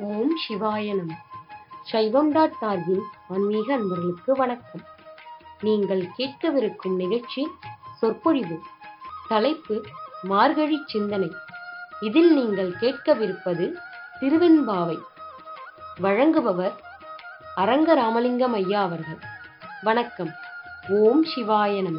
ஓம் சிவாய நம சைவம் டாட் டார்கின் ஆன்மீக அன்பர்களுக்கு வணக்கம் நீங்கள் கேட்கவிருக்கும் நிகழ்ச்சி சொற்பொழிவு தலைப்பு மார்கழி சிந்தனை இதில் நீங்கள் கேட்கவிருப்பது திருவெண்பாவை வழங்குபவர் அரங்க ராமலிங்கம் ஐயா அவர்கள் வணக்கம் ஓம் சிவாய நம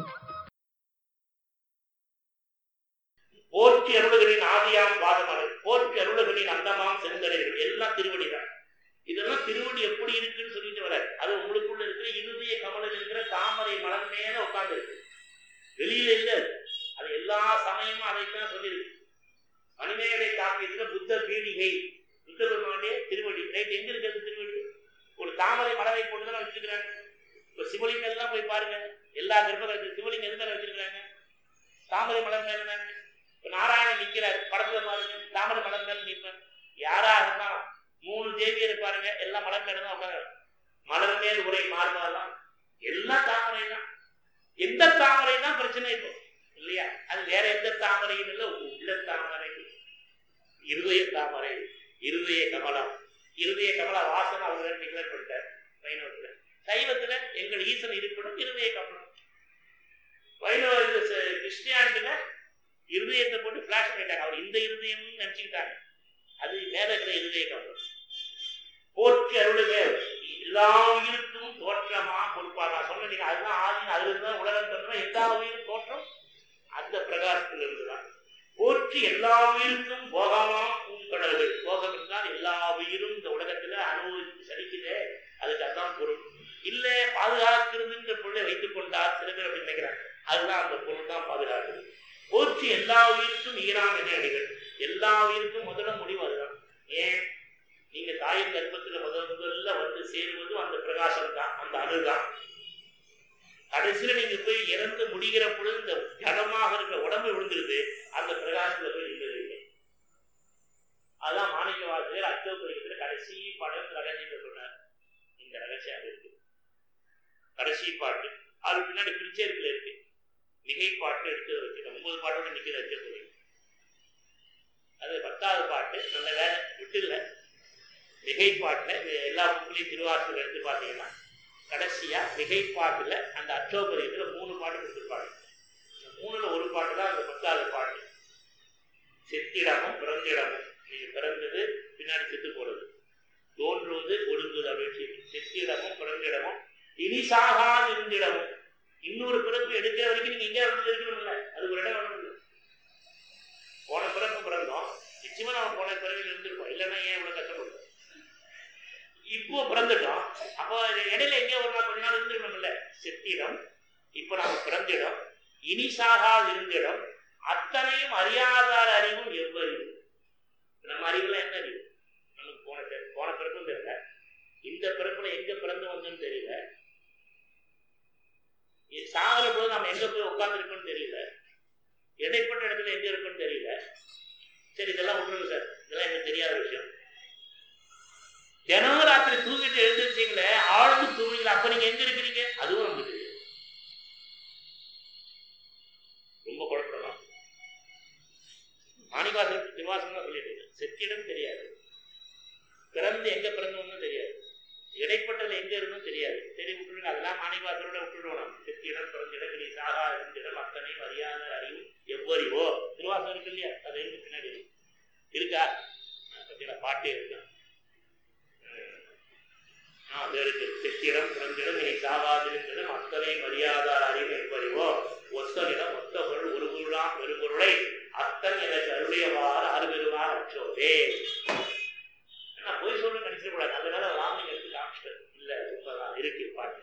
போற்றி அருளுகளின் ஆதியாம் பாதமலை போற்றி அருளுகளின் அந்தமாம் செங்கடல்கள் எல்லாம் திருவடி தான் இதெல்லாம் திருவடி எப்படி இருக்குன்னு சொல்லிட்டு வர அது உங்களுக்குள்ள இருக்கிற இருதய கமலில் இருக்கிற தாமரை மலர் மேல உட்கார்ந்து இருக்கு வெளியில இல்ல அது. அது எல்லா சமயமும் அதைத்தான் சொல்லியிருக்கு மணிமேகலை காப்பியத்துல புத்த பீடிகை புத்த பெருமானுடைய திருவடி ரைட் எங்க இருக்கிறது திருவடி ஒரு தாமரை மலரை போட்டு தான் வச்சிருக்கிறாங்க இப்ப சிவலிங்கம் எல்லாம் போய் பாருங்க எல்லா கர்ப்பகத்தில் சிவலிங்கம் எதுல வச்சிருக்கிறாங்க தாமரை மலர் மேல தானே இப்ப நாராயணன் நிக்கிறார் படத்துல பாருங்க தாமரை மலர் மேல நிற்பார் யாரா இருந்தாலும் மூணு தேவியரை பாருங்க எல்லாம் மலர் மேல தான் உட்காந்து மலர் மேல் உரை மாறுபாதான் எல்லாம் தாமரை தான் எந்த தாமரை தான் பிரச்சனை இப்போ இல்லையா அது வேற எந்த தாமரையும் இல்லை உள்ள தாமரை இருதய தாமரை இருதய கமலம் இருதய கமல வாசனை அவர் டிக்ளேர் பண்ணிட்டார் வைணவத்துல சைவத்துல எங்கள் ஈசன் இருப்பிடம் இருதய கமலம் வைணவ இது ச- கிறிஸ்டியானிட்டில இருதயத்தை போட்டு பிளாஷ் பண்ணிட்டாங்க அவர் இந்த இருதயம்னு நினைச்சுக்கிட்டாங்க அது மேல இருக்கிற இருதய கமலம் போற்றி அருளுக எல்லா உயிருக்கும் தோற்றமா பொறுப்பா நான் சொன்னீங்க அதுதான் ஆதின்னு அதுல இருந்தா உலகம் தோற்றம் எல்லா உயிரும் தோற்றம் அந்த பிரகாசத்தில் இருந்துதான் போற்றி எல்லா உயிருக்கும் போகமா பூங்கடல்கள் போகம் என்றால் எல்லா உயிரும் இந்த உலகத்துல அனுபவித்து சலிக்குதே அதுக்கு அதான் பொருள் இல்ல பாதுகாக்கிறதுன்ற பொருளை வைத்துக் கொண்டார் சில பேர் அப்படி நினைக்கிறாங்க அதுதான் அந்த பொருள் தான் பாதுகாக்குது போற்றி எல்லா உயிருக்கும் ஈரான் என்ன அடிகள் எல்லா உயிருக்கும் முதல்ல முடிவு அதுதான் ஏன் நீங்க தாயின் கர்ப்பத்துல முதல் முதல்ல வந்து சேருவதும் அந்த பிரகாசம் தான் அந்த அணுதான் கடைசியில நீங்க போய் இறந்து முடிகிற பொழுது இந்த ஜடமாக இருக்கிற உடம்பு விழுந்துருது அந்த பிரகாசத்துல போய் நின்றுது அதான் மாணிக்க வாசகர் அச்சோபுரிகத்துல கடைசி படம் ரகசியம் சொன்னார் இந்த ரகசியம் அது இருக்கு கடைசி பாட்டு அது பின்னாடி பிரிச்சேருக்குல இருக்கு மிகை பாட்டு எடுத்து வச்சு ஒன்பது பாட்டோட நிக்கிற அச்சோபுரி அது பத்தாவது பாட்டு நல்ல வேலை விட்டுல மிகை பாட்டுல இது எல்லா புக்கிலையும் திருவாசூர் எடுத்து பார்த்தீங்கன்னா கடைசியா மிகை பாட்டுல அந்த அச்சோபரியத்துல மூணு பாட்டு கொடுத்துருப்பாங்க இந்த மூணுல ஒரு பாட்டு தான் அந்த பத்தாவது பாட்டு செத்திடமும் பிறந்திடமும் நீங்க பிறந்தது பின்னாடி செத்து போறது தோன்றுவது ஒடுங்குவது அப்படின்னு சொல்லி செத்திடமும் பிறந்திடமும் இனி சாகாது இருந்திடமும் இன்னொரு பிறப்பு எடுக்கிற வரைக்கும் நீங்க எங்கே வந்து இருக்கணும்ல அது ஒரு இடம் வேணும் போன பிறப்பு பிறந்தோம் நிச்சயமா நம்ம போன பிறவியில் இருந்திருப்போம் இல்லைன்னா ஏன் இவ்வளவு கஷ்டப்படுறோம் இப்போ பிறந்துட்டோம் அப்போ இடையில எங்கே ஒரு நாள் கொஞ்ச நாள் இருந்துக்கணும்ல செத்திடம் இப்போ நாம பிறந்திடம் இனி சாகாது இருந்திடம் அத்தனையும் அறியாதார அறிவும் எவ்வறிவு நம்ம அறிவுல என்ன அறிவு நமக்கு போன தெ- போன பிறப்பும் தெரியல இந்த பிறப்புல எங்க பிறந்து வந்தோம்னு தெரியல இது சாகிற போது நம்ம எங்க போய் உட்கார்ந்து தெரியல இடைப்பட்ட இடத்துல எங்க இருக்குன்னு தெரியல சரி இதெல்லாம் விட்டுருங்க சார் இதெல்லாம் எனக்கு தெரியாத விஷயம் தினமும் ராத்திரி தூங்கிட்டு எழுந்திருச்சீங்களே ஆழ்ந்து தூங்குறீங்களா அப்ப நீங்க எங்க இருக்கிறீங்க அதுவும் நமக்கு தெரியும் ரொம்ப குழப்பலாம் மாணிவாசன் திருவாசனம் தான் சொல்லிட்டு இருக்கு. செத்திடம் தெரியாது பிறந்து எங்க பிறந்தோம்னு தெரியாது இடைப்பட்டதுல எங்க இருந்தும் தெரியாது சரி விட்டுருங்க அதெல்லாம் மாணிவாசனோட விட்டுடுவோம் நம்ம செத்திடம் பிறந்திடம் நீ சாகா இருந்திடம் அத்தனை அறியாத அறிவும் எவ்வறிவோ திருவாசனம் இருக்கு இல்லையா அது இருக்கு பின்னாடி இருக்கா பத்தியில பாட்டே இருக்கு ஆ, அது இருக்கு செத்திடம் பிறந்திடம் நீ சாகாதிருந்திடம் அத்தனை மரியாதார் அறிவு என்பறிவோ ஒத்தனிடம் ஒத்த பொருள் ஒரு பொருளாம் பெரும்பொருளை அத்தன் எனக்கு அருளியவாறு அருபெருவார் அற்றோரே நான் போய் சொல்ல நினைச்சிட கூடாது அந்த வேலை ராமலிங்க எடுத்து காமிச்சிட்டாரு இல்ல உண்மைதான் இருக்கு பாட்டு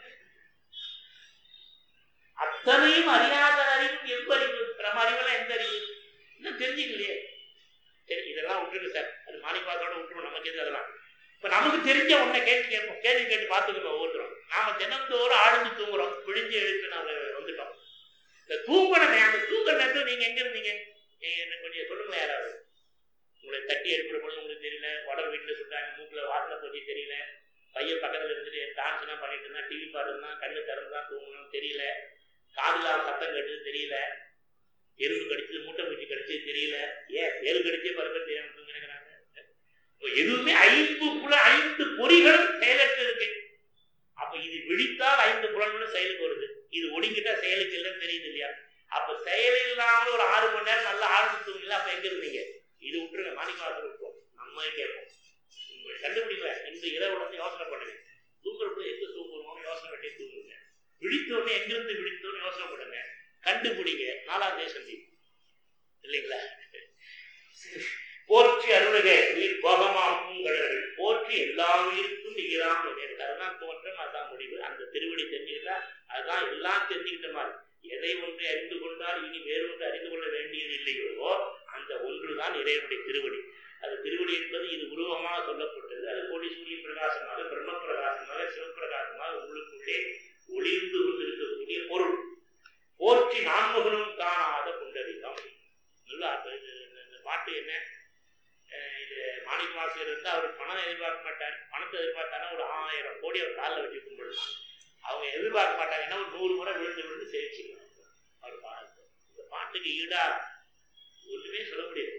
அத்தனையும் அறியாத அறிவும் எவ்வறிவு நம்ம அறிவெல்லாம் எந்த அறிவு இன்னும் தெரிஞ்சுக்கலையே சரி இதெல்லாம் விட்டுருங்க சார் அது மாணிப்பாத்தோட விட்டுருவோம் நமக்கு எது அதெல்லாம் இப்ப நமக்கு தெரிஞ்ச ஒன்றை கேள்வி கேட்போம் கேள்வி கேட்டு பார்த்துக்கணும் ஒவ்வொருத்தரும் நாம தினந்தோறும் ஆழ்ந்து தூங்குறோம் விழிஞ்சு எழுப்பி நாம வந்துட்டோம் இந்த தூங்கணுமே அந்த தூங்குற நேரத்தில் நீங்க எங்க இருந்தீங்க ஏய், எனக்கு கொஞ்சம் சொல்லுங்க யாராவது உங்களை தட்டி எழுப்புற பொழுது உங்களுக்கு தெரியல உடம்பு வீட்டுல சுட்டாங்க மூக்குல வாசனை போச்சு தெரியல பையன் பக்கத்துல இருந்துட்டு டான்ஸ் எல்லாம் பண்ணிட்டு இருந்தா டிவி பார்த்துருந்தான் கண்ணு திறந்துதான் தூங்கணும் தெரியல காதுல சத்தம் கேட்டது தெரியல எறும்பு கடிச்சது மூட்டை பூச்சி கடிச்சது தெரியல ஏன் எறும்பு கடிச்சே பல பேர் தெரியாம தூங்கினுங்கிறாங்க இப்போ எதுவுமே ஐந்து புல ஐந்து பொறிகளும் செயலற்று இருக்கு அப்ப இது விழித்தால் ஐந்து புலன்களும் செயலுக்கு வருது இது ஒடுங்கிட்டா செயலுக்கு இல்லைன்னு தெரியுது இல்லையா அப்ப செயல் இல்லாமல் ஒரு ஆறு மணி நேரம் நல்லா ஆழ்ந்து தூங்கல அப்ப எங்க இருந்தீங்க இது விட்டுருங்க மாணிக்கவாசல் விட்டுருவோம் நம்ம கேட்போம் உங்களை கண்டுபிடிக்கல இந்த இரவு வந்து யோசனை பண்ணுங்க தூங்குறப்ப எங்க தூங்குறோம் யோசனை பண்ணி தூங்குங்க விழித்தோடனே எங்கிருந்து விழித்தோன்னு யோசனை பண்ணுங்க கண்டுபிடிங்க நாலாம் தேசம் இல்லைங்களா போற்றி அருளுக உயிர் போகமாம் பூங்கடர்கள் போற்றி எல்லா உயிருக்கும் நிகராம் அதுதான் தோற்றம் அதுதான் முடிவு அந்த திருவடி தெரிஞ்சுக்கிட்டா அதுதான் எல்லாம் தெரிஞ்சுக்கிட்ட மாதிரி எதை ஒன்றை அறிந்து கொண்டால் இனி வேறொன்று அறிந்து கொள்ள வேண்டியது இல்லையோ அந்த ஒன்றுதான் இறைவனுடைய திருவடி அது திருவடி என்பது இது உருவமாக சொல்லப்பட்டது அது கோடி சூரிய பிரகாசமாக பிரம்ம பிரகாசமாக சிவபிரகாசமாக உங்களுக்குள்ளே ஒளிர்ந்து கொண்டிருக்கக்கூடிய பொருள் போற்றி நான்முகனும் காணாத புண்டரிகம் நல்லா அப்ப இது- இந்த- இந்த பாட்டு என்ன அஹ் இது மாணிக்க வாசகர் இருந்து அவர் பணம் எதிர்பார்க்க மாட்டார் பணத்தை எதிர்பார்த்தானா ஒரு ஆயிரம் கோடி அவர் காலில் வச்சு கும்பிடலாம் அவங்க எதிர்பார்க்க மாட்டாங்கன்னா ஒரு நூறு முறை விழுந்து விழுந்து சேவிச்சுக்கலாம் அவர் பாட்டு இந்த பாட்டுக்கு ஈடா ஒண்ணுமே சொல்ல முடியாது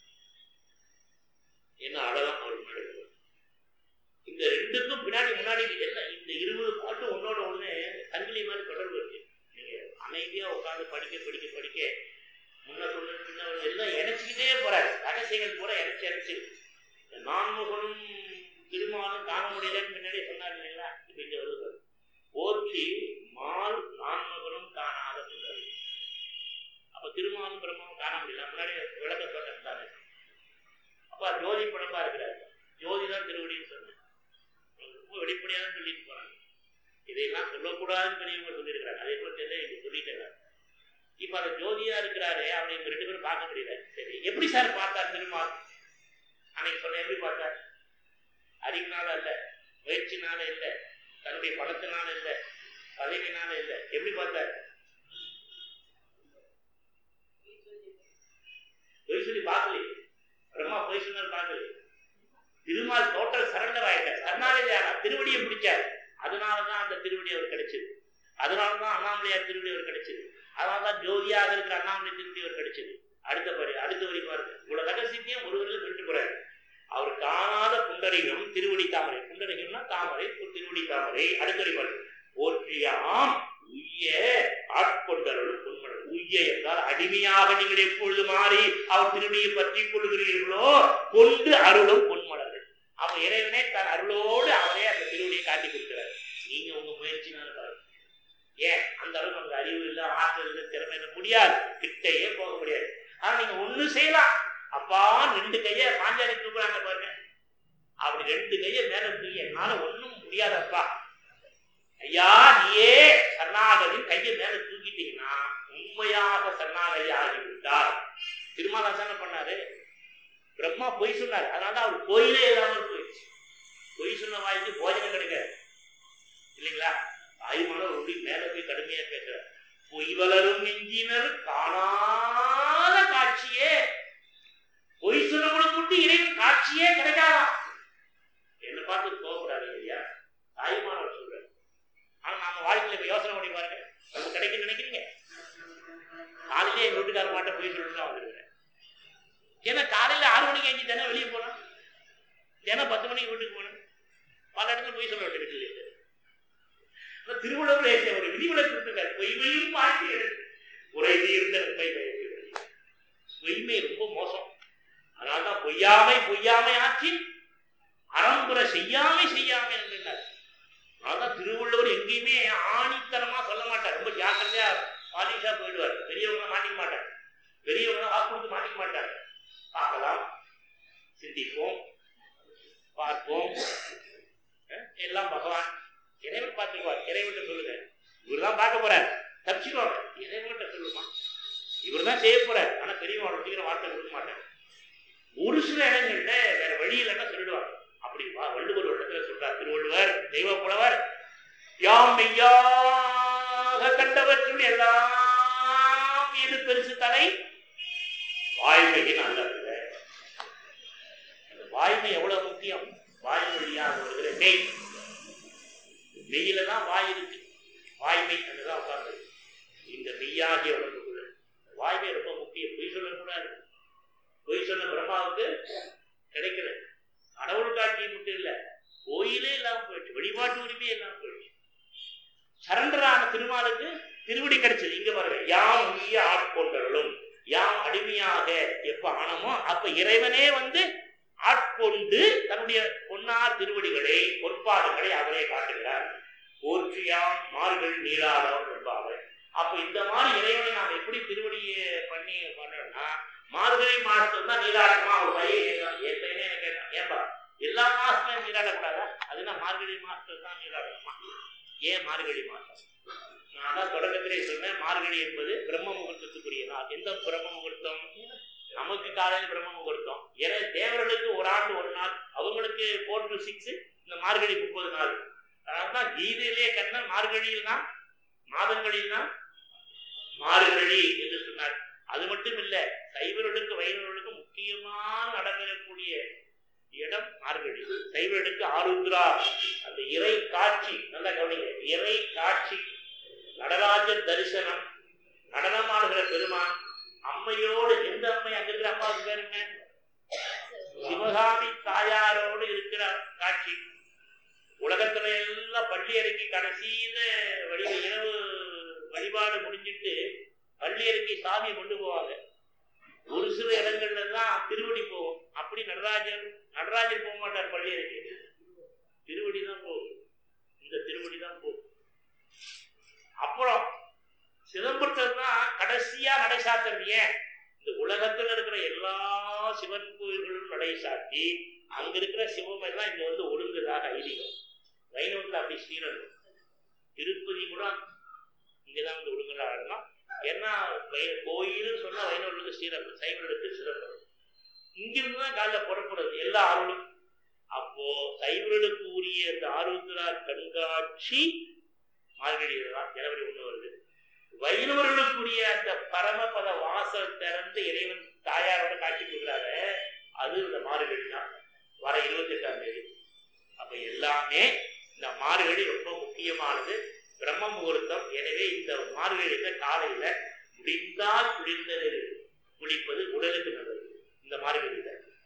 என்ன அழகாம் அவர் முன்னாடி இருக்கு. இந்த ரெண்டுக்கும் பின்னாடி முன்னாடி எல்லாம் இந்த இருபது பாட்டு ஒன்னோட ஒண்ணு சங்கிலி மாதிரி தொடர்பு இருக்கு நீங்க அமைதியா உட்கார்ந்து படிக்க படிக்க படிக்க முன்ன சொன்னது பின்ன ஒரு எல்லாம் இணைச்சிக்கிட்டே போறாரு ரகசியங்கள் பூரா இணைச்சு இணைச்சு இந்த நான்முகனும் திருமாலும் காண முடியலன்னு முன்னாடியே சொன்னார் இல்லைங்களா இப்ப இங்க வருது பாரு. போற்றி மால் நான்முகனும் காணாத புள்ளரி அப்ப திருமாலும் பிரம்மாவும் காண முடியல முன்னாடி விளக்க சொன்னேன் தானே அப்ப ஜோதி படம்பா இருக்கிறாரு ஜோதி தான் திருவடின்னு சொன்னேன் ரொம்ப வெளிப்படையாக சொல்லிட்டு போறாங்க இதையெல்லாம் சொல்லக்கூடாதுன்னு பெரியவங்க சொல்லியிருக்கிறாங்க அதே போல தெரியல இங்க சொல்லிட்டேன் நான். இப்ப அந்த ஜோதியா இருக்கிறாரு அவரை இவங்க ரெண்டு பேரும் பார்க்க முடியல சரி எப்படி சார் பார்த்தார் திருமால் அன்னைக்கு சொன்ன எப்படி பார்த்தார் அறிவினால இல்ல முயற்சினால இல்ல தன்னுடைய பணத்தினால இல்ல பதவினால இல்ல எப்படி பார்த்தார் பொய் சொல்லி பார்க்கலையே பிரம்மா பொய் சொன்னார் பார்க்கலையே திருமால் டோட்டல் சரண்டர் ஆயிட்டார் சரணாகதி ஆனார் திருவடியை பிடிச்சார் அதனாலதான் அந்த திருவடி அவர் கிடைச்சது அதனாலதான் அண்ணாமலையார் திருவடி அவர் கிடைச்சது அதனாலதான் ஜோதியாக இருக்கிற அண்ணாமலை திருவடி அவர் கிடைச்சது அடுத்த பரி அடுத்த வரி பாருங்க இவ்வளவு ரகசியத்தையும் ஒரு வரையில விட்டு போறாரு அவர் காணாத புண்டரிகம் திருவடி தாமரை புண்டரிகம்னா தாமரை திருவடி தாமரை அடுத்த வரி பாருங்க போற்றியாம் உய்ய ஆட்கொண்டருள் பொன்மலர் உய்ய என்றால் அடிமையாக நீங்கள் எப்பொழுது மாறி அவர் திருவடியை பற்றி கொள்கிறீர்களோ கொண்டு அருளும் பொன்மலர்கள் அவன் இறைவனே தன் அருளோடு அவரே அந்த திருவடியை காட்டி கொடுக்கிறார் நீங்க உங்க முயற்சினால பாருங்க ஏன் அந்த அளவுக்கு நமக்கு அறிவு இல்லை ஆற்றல் இல்லை திறமை இல்லை முடியாது கிட்டையே போக முடியாது ஆனா நீங்க ஒண்ணு செய்யலாம் அப்பா ரெண்டு கைய பாஞ்சாலி தூக்குறாங்க பாருங்க அப்படி ரெண்டு கைய மேல தூக்கி என்னால ஒண்ணும் முடியாதப்பா ஐயா நீயே சரணாகதி கையை மேல தூக்கிட்டீங்கன்னா உண்மையாக சரணாகதி ஆகிவிட்டார் திருமாலாசன பண்ணாரு பிரம்மா பொய் சொன்னார் அதனால தான் அவர் கோயிலே இல்லாமல் போயிடுச்சு பொய் சொன்ன வாய்க்கு போஜனம் கிடைக்காது இல்லைங்களா தாய்மான ஒரு மேல போய் கடுமையா பேசுறார் பொய் வளரும் நெஞ்சினர் காணாத காட்சியே பொய் சொன்னவங்களுக்கு மட்டும் இறைவன் காட்சியே கிடைக்காதாம் என்ன பார்த்து கோபப்படாது ஐயா தாய்மானவர் சொல்றாரு ஆனா நாம வாழ்க்கையில இப்ப யோசனை பண்ணி பாருங்க நம்ம கிடைக்கும் நினைக்கிறீங்க காலையிலே எங்க வீட்டுக்கார மாட்ட போய் சொல்லிட்டு தான் வந்துருக்கிறேன் ஏன்னா காலையில ஆறு மணிக்கு அஞ்சு தினம் வெளியே போனோம் தினம் பத்து மணிக்கு வீட்டுக்கு போனோம் பல இடத்துல போய் சொல்ல வேண்டியது ஆனா திருவள்ளுவர் ஏற்றிய ஒரு விதிவிலக்கு இருக்காரு பொய்மையும் வாழ்க்கை உரை தீர்ந்த உண்மை பயத்து பொய்மை ரொம்ப மோசம் அதனால்தான் பொய்யாமை பொய்யாமை ஆட்சி அறம்புற செய்யாமை செய்யாமை என்றார் அதனால்தான் திருவள்ளுவர் எங்கேயுமே ஆணித்தனமா சொல்ல மாட்டார் ரொம்ப ஜாக்கிரதையா பாலிஷா போயிடுவார் பெரியவங்க மாட்டிக்க மாட்டார் பெரியவங்க வாக்கு கொடுத்து மாட்டிக்க மாட்டார் பார்க்கலாம் சிந்திப்போம் பார்ப்போம் அஹ் எல்லாம் பகவான் இறைவன் பார்த்துக்குவார் இறைவன் சொல்லுங்க இவர்தான் பார்க்க போறார் தப்பிச்சுக்குவாங்க இறைவன் சொல்லுமா இவர் தான் செய்ய போறார் ஆனா பெரியவன் அவ்வளவு சீக்கிரம் வார்த்தை கொடுக்க மாட்டார் ஒரு சில இடங்கள்ல வேற வழி இல்லைன்னா சொல்லிடுவாங்க அப்படி வா- வள்ளுவர் ஒரு இடத்துல சொல்றார் திருவள்ளுவர் தெய்வ புலவர் யாம் மெய்யாக கண்டவற்றுள் எல்லாம் எது பெருசு தலை வாய்மையின் அல்ல அந்த வாய்மை எவ்வளவு முக்கியம் வாய் வழியாக வருகிற மெய் மெய்யில தான் வாய் இருக்கு வாய்மை அங்கதான் உட்கார்ந்து இந்த மெய்யாகிய உடம்புக்குள்ள வாய்மை ரொம்ப முக்கியம் பொய் சொல்லக்கூடாது பொய் சொன்ன பிரம்மாவுக்கு கிடைக்கல அட வழிபாட்டு உரிமையே எல்லாம் போயிடுச்சு சரண்டரான திருமாலுக்கு திருவடி கிடைச்சது இங்க பாருங்க யாம் உரிய ஆட்கொண்டர்களும் யாம் அடிமையாக எப்ப ஆனமோ அப்ப இறைவனே வந்து ஆட்கொண்டு தன்னுடைய பொன்னார் திருவடிகளை பொற்பாதங்களை அவரே காட்டுகிறார் போற்றியாம் மார்கள் நீராளம் என்பார்கள் அப்ப இந்த மாதிரி இறைவனை நாம் எப்படி திருவடியை பண்ணி பண்ணோம்னா மார்கழி மாசத்துல தான் நீராட்டமா ஒரு பையன் ஏற்கனவே என்ன கேட்டான் ஏன்பா எல்லா மாசத்துலயும் நீராடக்கூடாதா அதுனா மார்கழி மாசத்துல தான் நீராடணுமா ஏன் மார்கழி மாசம் நான் தான் தொடக்கத்திலே சொன்னேன் மார்கழி என்பது பிரம்ம முகூர்த்தத்துக்குரிய நாள் எந்த பிரம்ம முகூர்த்தம் நமக்கு காலையில் பிரம்ம முகூர்த்தம் ஏன்னா தேவர்களுக்கு ஒரு ஆண்டு ஒரு நாள் அவங்களுக்கு ஃபோர் டு சிக்ஸ் இந்த மார்கழி முப்பது நாள் அதனால்தான் கீதையிலே கண்ணன் மார்கழியில் தான் மாதங்களில் தான் மார்கழி என்று சொன்னார் அது மட்டும் இல்ல சைவர்களுக்கு வைணவர்களுக்கு முக்கியமாக நடைபெறக்கூடிய இடம் மார்கழி சைவர்களுக்கு ஆருத்ரா அந்த இறை காட்சி நல்லா கவனிங்க இறை காட்சி நடராஜர் தரிசனம் நடனமாடுகிற பெருமான் அம்மையோடு எந்த அம்மை அங்க இருக்கிற அம்மாவுக்கு பேருங்க சிவகாமி தாயாரோடு இருக்கிற காட்சி உலகத்துல எல்லாம் பள்ளி அறைக்கு கடைசியில வழி இரவு வழிபாடு முடிஞ்சிட்டு பள்ளி அறைக்கு சாமி கொண்டு போவாங்க ஒரு சில இடங்கள்ல தான் திருவடி போகும் அப்படி நடராஜர் நடராஜர் போக மாட்டார் பள்ளி அறைக்கு திருவடி தான் போகும் இந்த திருவடி தான் போகும் அப்புறம் சிதம்பரத்தில் தான் கடைசியா நடை சாத்துறது ஏன் இந்த உலகத்துல இருக்கிற எல்லா சிவன் கோயில்களும் நடை சாத்தி அங்க இருக்கிற சிவம் எல்லாம் இங்க வந்து ஒழுங்குதாக ஐதீகம் வைணவத்துல அப்படி ஸ்ரீரங்கம் திருப்பதி கூட இங்கதான் வந்து ஒழுங்குதாக ஆடணும் ஏன்னா வை- கோயில்னு சொன்னா வைணவர்களுக்கு ஸ்ரீரங்கம் சைவர்களுக்கு சிதம்பரம் இங்கிருந்து தான் காலைல புறப்படுறது எல்லா அருளும் அப்போ சைவர்களுக்கு உரிய இந்த ஆருத்ரா கண்காட்சி மார்கழியில தான் ஜனவரி ஒண்ணு வருது வைணவர்களுக்குரிய அந்த பரமபத வாசல் திறந்து இறைவன் தாயாரோட காட்சி கொடுக்குறாரு அது இந்த மார்கழி தான் வர இருபத்தி எட்டாம் தேதி அப்ப எல்லாமே இந்த மார்கழி ரொம்ப முக்கியமானது பிரம்ம முகூர்த்தம் எனவே இந்த மார்கழியில காலையில முடிந்தால் குளிர்ந்த குளிப்பது உடலுக்கு நல்லது இந்த மார்கழியில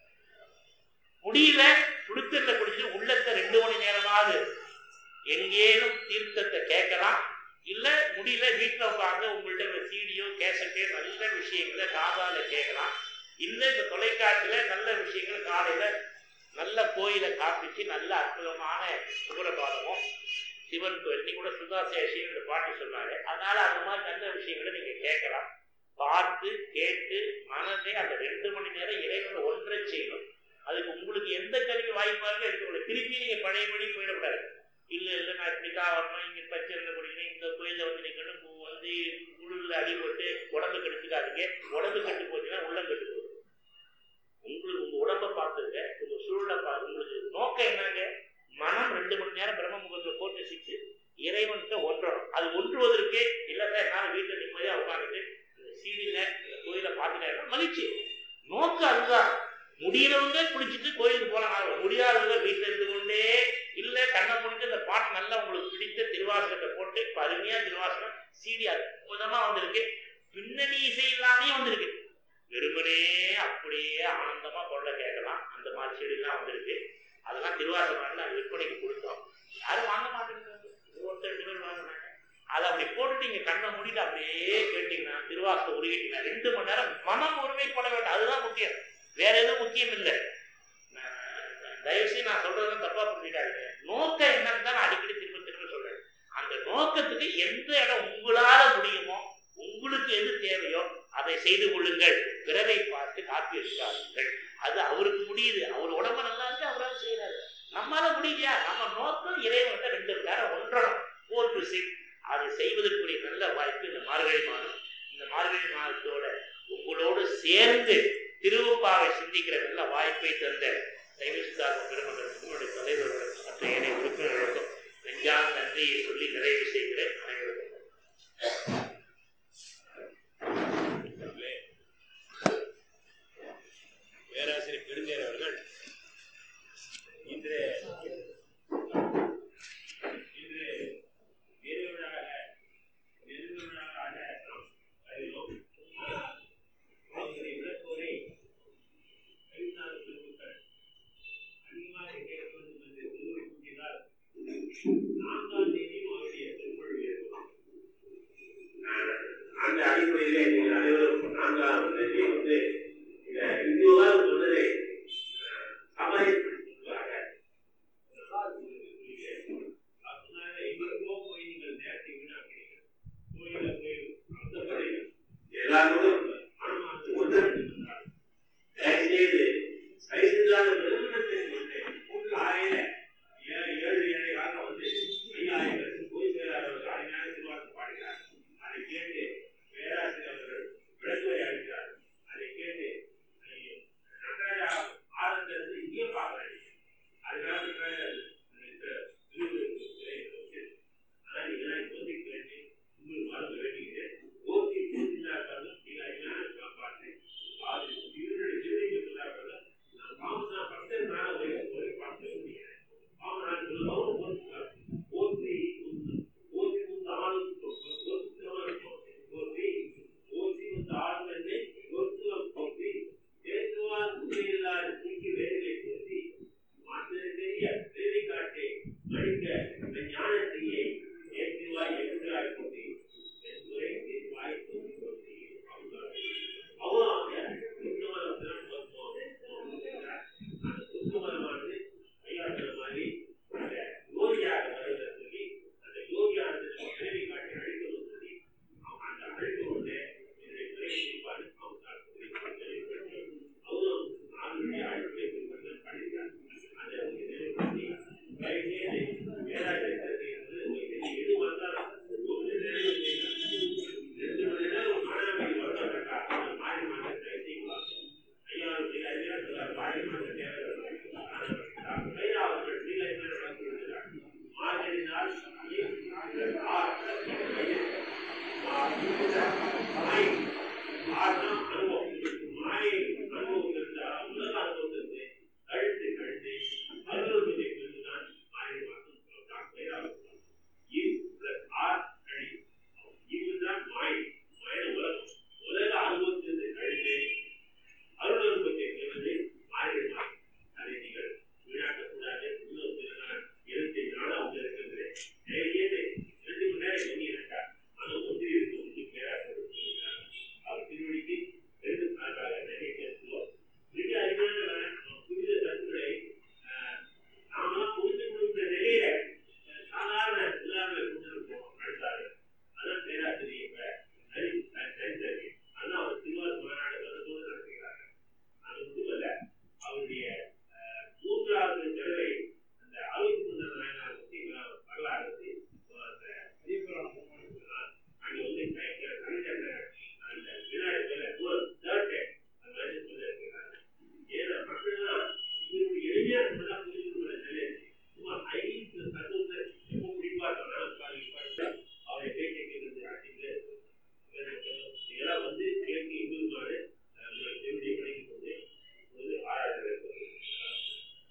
முடியல குளித்தல குளிச்சு உள்ளத்தை ரெண்டு மணி நேரமாவது எங்கேனும் தீர்த்தத்தை கேட்கலாம் இல்ல முடியல வீட்டுல உட்காந்து உங்கள்ட்ட சீடியோ கேசட்டோ நல்ல விஷயங்களை காதால கேட்கலாம் இல்ல இந்த தொலைக்காட்சியில நல்ல விஷயங்கள் காலையில நல்ல கோயிலை காப்பிச்சு நல்ல அற்புதமான சுகரபாதமும் சிவன் கோயில் இன்னைக்கு கூட சுதாசேஷியும் இந்த பாட்டு சொன்னாரு அதனால அந்த மாதிரி நல்ல விஷயங்களை நீங்க கேட்கலாம் பார்த்து கேட்டு மனதை அந்த ரெண்டு மணி நேரம் இறைவனை ஒன்றை செய்யணும் அதுக்கு உங்களுக்கு எந்த கருவி வாய்ப்பா இருக்கோ எடுத்துக்கணும் திருப்பி நீங்க பழையபடி போயிடக்கூடாது இல்ல இல்ல நான் இப்படிதான் வரணும் இங்க பச்சைல குடிக்கணும் இந்த கோயில்ல வந்து நிக்கணும் பூ வந்து குளிர்ல அடிபட்டு உடம்பு கெடுத்துக்காதீங்க உடம்பு கெட்டு போச்சுன்னா உள்ளம் கெட்டு போகுது உங்களுக்கு உங்க உடம்ப பார்த்துங்க உங்க சூழலை பார்த்து உங்களுக்கு நோக்கம் என்னங்க மனம் ரெண்டு மணி நேரம் பிரம்ம முகத்தில் போட்டு சிக்ஸ் இறைவன்கிட்ட ஒன்றணும் அது ஒன்றுவதற்கே இல்ல சார் என்னால வீட்டுல நிம்மதியா உட்காந்துட்டு இந்த சீடியில இந்த கோயிலை பார்த்துட்டேன் மகிழ்ச்சி நோக்கம் அதுதான் முடியறவங்க குளிச்சுட்டு கோயிலுக்கு போலாம் முடியாதவங்க வீட்டுல இருந்து கொண்டே இல்ல கண்ணை முடிட்டு இந்த பாட்டு நல்லா உங்களுக்கு பிடித்த திருவாசகத்தை போட்டு இப்ப அருமையா திருவாசகம் சீடி அற்புதமா வந்திருக்கு பின்னணி இசை இல்லாமே வந்திருக்கு வெறுமனே அப்படியே ஆனந்தமா பொருளை கேட்கலாம் அந்த மாதிரி செடியெல்லாம் வந்திருக்கு அதெல்லாம் திருவாசகம் அது விற்பனைக்கு கொடுத்தோம் யாரும் வாங்க மாட்டேங்கிறாங்க ஒருத்தர் ரெண்டு பேர் வாங்க மாட்டாங்க அதை அப்படி போட்டுட்டு இங்க கண்ணை மூடிட்டு அப்படியே கேட்டீங்கன்னா திருவாசகம் உருகிட்டீங்கன்னா ரெண்டு மணி நேரம் மனம் ஒருமைப்பட வேண்டும் அதுதான் முக்கியம் வேற எதுவும் முக்கியம் இல்லை தயவுசெய்து நான் சொல்றதை தப்பா புரிஞ்சுக்காதீங்க நோக்கம் என்னன்னு தான் நான் அடிக்கடி திரும்ப திரும்ப சொல்றேன் அந்த நோக்கத்துக்கு எந்த இடம் உங்களால முடியுமோ உங்களுக்கு எது தேவையோ அதை செய்து கொள்ளுங்கள் பிறரை பார்த்து காப்பி எடுக்காதீர்கள் அது அவருக்கு முடியுது அவர் உடம்பு நல்லா இருக்கு அவரால் செய்யறாரு நம்மளால முடியலையா நம்ம நோக்கம் இறைவன்கிட்ட ரெண்டு மணி நேரம் ஒன்றணும் ஃபோர் டு சிக்ஸ் அதை செய்வதற்குரிய நல்ல வாய்ப்பு இந்த மார்கழி மாதம் இந்த மார்கழி மாதத்தோட உங்களோடு சேர்ந்து திருவப்பாவை சிந்திக்கிற நல்ல வாய்ப்பை தந்த சைவசித்தார்த்த பெருமக்களுக்கும் என்னுடைய தலைவர்களுக்கும் மற்ற ஏனைய உறுப்பினர்களுக்கும் நெஞ்சான நன்றியை சொல்லி நிறைவு செய்கிறேன் அனைவருக்கும் பேராசிரியர் பெருந்தேர் அவர்கள் இன்று இன்று நெருவிழாக நெருவிழாவாக அறிவோம் அவருடைய விளக்கோரை கவிதான பெருமக்கள் நாம்